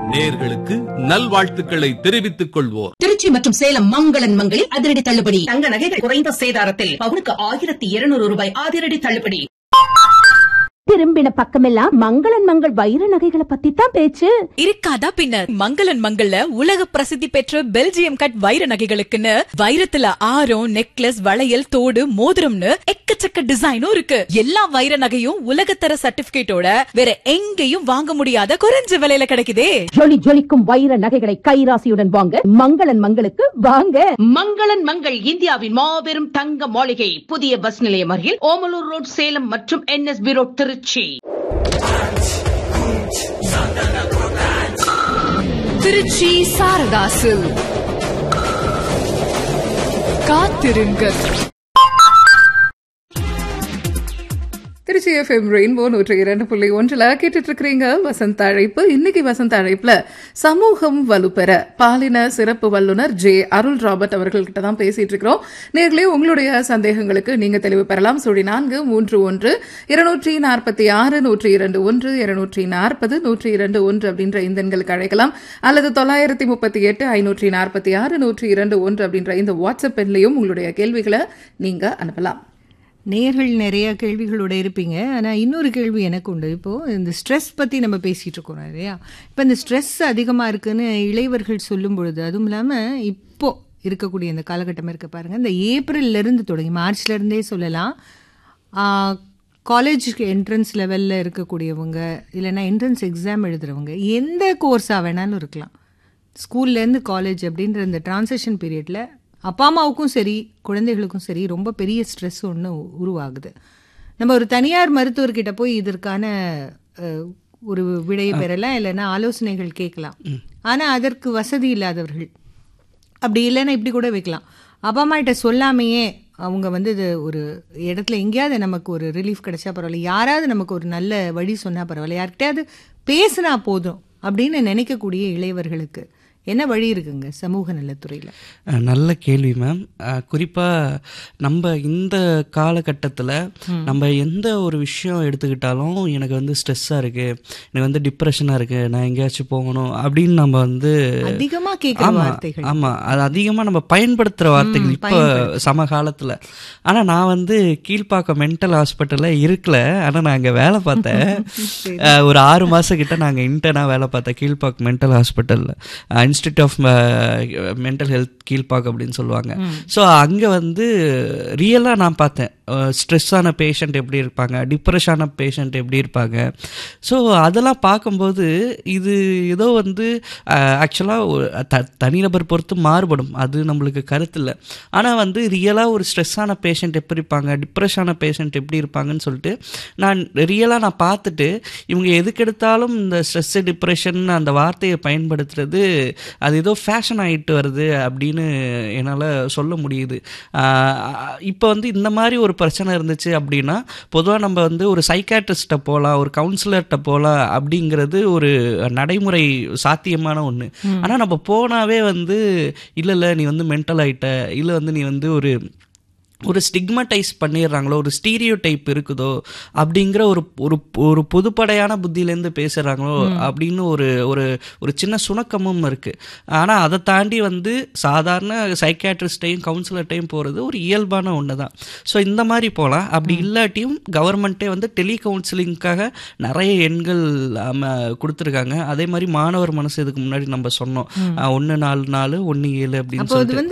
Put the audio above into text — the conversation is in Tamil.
நேர்களுக்கு நல்வாழ்த்துக்களை தெரிவித்துக் கொள்வோர் திருச்சி மற்றும் சேலம் மங்களன் மங்களில் அதிரடி தள்ளுபடி தங்க நகைகள் குறைந்த சேதாரத்தில் பவுனுக்கு ஆயிரத்தி இருநூறு ரூபாய் அதிரடி தள்ளுபடி திரும்பின பக்கமெல்லாம் மங்களன் மங்கள் வைர நகைகளை பத்தி தான் பேச்சு இருக்காதா பின்ன மங்களன் மங்கள்ல உலக பிரசித்தி பெற்ற பெல்ஜியம் கட் வைர நகைகளுக்குன்னு வைரத்துல ஆரம் நெக்லஸ் வளையல் தோடு மோதிரம்னு எக்கச்சக்க டிசைனும் இருக்கு எல்லா வைர நகையும் உலகத்தர சர்டிபிகேட்டோட வேற எங்கேயும் வாங்க முடியாத குறைஞ்ச விலையில கிடைக்குதே ஜொலி ஜொலிக்கும் வைர நகைகளை கைராசியுடன் வாங்க மங்களன் மங்களுக்கு வாங்க மங்களன் மங்கள் இந்தியாவின் மாபெரும் தங்க மாளிகை புதிய பஸ் நிலையம் அருகில் ஓமலூர் ரோட் சேலம் மற்றும் என்எஸ்பி ரோட் திருச்சி திருச்சி சாரதாசு காத்திருங்கள் திருச்சி எஃப்எம் ரெயின்போ நூற்றி இரண்டு புள்ளி ஒன்றில் கேட்டுட்டு இருக்கிறீங்க வசந்த அழைப்பு இன்னைக்கு வசந்த அழைப்புல சமூகம் வலுப்பெற பாலின சிறப்பு வல்லுனர் ஜே அருள் ராபர்ட் அவர்கள்கிட்ட தான் பேசிட்டு இருக்கிறோம் நேர்களே உங்களுடைய சந்தேகங்களுக்கு நீங்க தெளிவு பெறலாம் சுழி நான்கு மூன்று ஒன்று இருநூற்றி நாற்பத்தி ஆறு நூற்றி இரண்டு ஒன்று இருநூற்றி நாற்பது நூற்றி இரண்டு ஒன்று அப்படின்ற இந்த எண்களுக்கு அழைக்கலாம் அல்லது தொள்ளாயிரத்தி முப்பத்தி எட்டு ஐநூற்றி நாற்பத்தி ஆறு நூற்றி இரண்டு ஒன்று அப்படின்ற இந்த வாட்ஸ்அப் எண்லையும் உங்களுடைய கேள்விகளை நீங்க அனுப்பலாம் நேர்கள் நிறைய கேள்விகளோட இருப்பீங்க ஆனால் இன்னொரு கேள்வி எனக்கு உண்டு இப்போது இந்த ஸ்ட்ரெஸ் பற்றி நம்ம பேசிகிட்டு இருக்கோம் இல்லையா இப்போ இந்த ஸ்ட்ரெஸ் அதிகமாக இருக்குன்னு இளையவர்கள் சொல்லும் பொழுது அதுவும் இல்லாமல் இப்போ இருக்கக்கூடிய இந்த காலகட்டம் இருக்க பாருங்கள் இந்த ஏப்ரல்லேருந்து தொடங்கி மார்ச்லேருந்தே சொல்லலாம் காலேஜுக்கு என்ட்ரன்ஸ் லெவலில் இருக்கக்கூடியவங்க இல்லைன்னா என்ட்ரன்ஸ் எக்ஸாம் எழுதுறவங்க எந்த கோர்ஸாக வேணாலும் இருக்கலாம் ஸ்கூல்லேருந்து காலேஜ் அப்படின்ற இந்த டிரான்சிஷன் பீரியடில் அப்பா அம்மாவுக்கும் சரி குழந்தைகளுக்கும் சரி ரொம்ப பெரிய ஸ்ட்ரெஸ் ஒன்று உருவாகுது நம்ம ஒரு தனியார் மருத்துவர்கிட்ட போய் இதற்கான அஹ், ஒரு விடையை பெறலாம் இல்லைன்னா ஆலோசனைகள் கேட்கலாம் ஆனால் அதற்கு வசதி இல்லாதவர்கள் அப்படி இல்லைன்னா இப்படி கூட வைக்கலாம் அப்பா அம்மா கிட்ட சொல்லாமையே அவங்க வந்து இது ஒரு இடத்துல எங்கேயாவது நமக்கு ஒரு ரிலீஃப் கிடைச்சா பரவாயில்ல யாராவது நமக்கு ஒரு நல்ல வழி சொன்னால் பரவாயில்ல யார்கிட்டயாவது பேசினா போதும் அப்படின்னு நினைக்கக்கூடிய இளையவர்களுக்கு என்ன வழி இருக்குங்க சமூக நலத்துறையில் அஹ், நல்ல கேள்வி மேம் குறிப்பாக நம்ம இந்த காலகட்டத்தில் நம்ம எந்த ஒரு விஷயம் எடுத்துக்கிட்டாலும் எனக்கு வந்து ஸ்ட்ரெஸ்ஸாக இருக்குது எனக்கு வந்து டிப்ரெஷனாக இருக்குது நான் எங்கேயாச்சும் போகணும் அப்படின்னு நம்ம வந்து அதிகமா கேட்குற ஆமா வார்த்தைகள் ஆமா அது அதிகமா நம்ம பயன்படுத்துற வார்த்தைகள் இப்போ சமகாலத்துல ஆனா நான் வந்து கீழ்ப்பாக்கம் மென்டல் ஹாஸ்பிட்டல்ல இருக்கல ஆனா நான் அங்க வேலை பார்த்தேன் அஹ், ஒரு ஆறு மாசம் கிட்ட நாங்க இன்டர்னா வேலை பார்த்தேன் கீழ்ப்பாக்கம் மென்டல் ஹாஸ்பிட்டல்ல institute of mental health Kilpauk அப்படின்னு சொல்லுவாங்க ஸோ அங்க வந்து ரியலா நான் பார்த்தேன் ஸ்ட்ரெஸ்ஸான பேஷண்ட் எப்படி இருப்பாங்க டிப்ரெஷனான பேஷண்ட் எப்படி இருப்பாங்க ஸோ அதெல்லாம் பார்க்கும்போது இது ஏதோ வந்து ஆக்சுவலாக த தனிநபர் பொறுத்து மாறுபடும் அது நம்மளுக்கு கருத்து இல்லை ஆனால் வந்து ரியலாக ஒரு ஸ்ட்ரெஸ்ஸான பேஷண்ட் எப்படி இருப்பாங்க டிப்ரெஷனான பேஷண்ட் எப்படி இருப்பாங்கன்னு சொல்லிட்டு நான் ரியலாக நான் பார்த்துட்டு இவங்க எதுக்கெடுத்தாலும் இந்த ஸ்ட்ரெஸ்ஸு டிப்ரெஷன் அந்த வார்த்தையை பயன்படுத்துறது அது ஏதோ ஃபேஷன் ஆகிட்டு வருது அப்படின்னு என்னால் சொல்ல முடியுது இப்போ வந்து இந்த மாதிரி ஒரு பிரச்சனை இருந்துச்சு அப்படின்னா பொதுவாக நம்ம வந்து ஒரு சைக்காட்ரிஸ்ட்டை போகலாம் ஒரு கவுன்சிலர்கிட்ட போகலாம் அப்படிங்கிறது ஒரு நடைமுறை சாத்தியமான ஒன்று ஆனால் நம்ம போனாவே வந்து இல்லை இல்லை நீ வந்து மென்டல் ஆயிட்ட இல்லை வந்து நீ வந்து ஒரு ஒரு ஸ்டிக்மடைஸ் பண்ணிடுறாங்களோ ஒரு ஸ்டீரியோ டைப் இருக்குதோ அப்படிங்கிற ஒரு ஒரு ஒரு பொதுப்படையான புத்தியிலேருந்து பேசுகிறாங்களோ அப்படின்னு ஒரு ஒரு ஒரு சின்ன சுணக்கமும் இருக்குது ஆனால் அதை தாண்டி வந்து சாதாரண சைக்காட்ரிஸ்டையும் கவுன்சிலர்ட்டையும் போகிறது ஒரு இயல்பான ஒன்று தான் ஸோ இந்த மாதிரி போகலாம் அப்படி இல்லாட்டியும் கவர்மெண்ட்டே வந்து டெலி கவுன்சிலிங்க்காக நிறைய எண்கள் ஆம, கொடுத்துருக்காங்க அதே மாதிரி மாணவர் மனசு இதுக்கு முன்னாடி நம்ம சொன்னோம் ஒன்று நாலு நாலு ஒன்று ஏழு அப்படின்னு அப்போ அது சொல்லிட்டு வந்து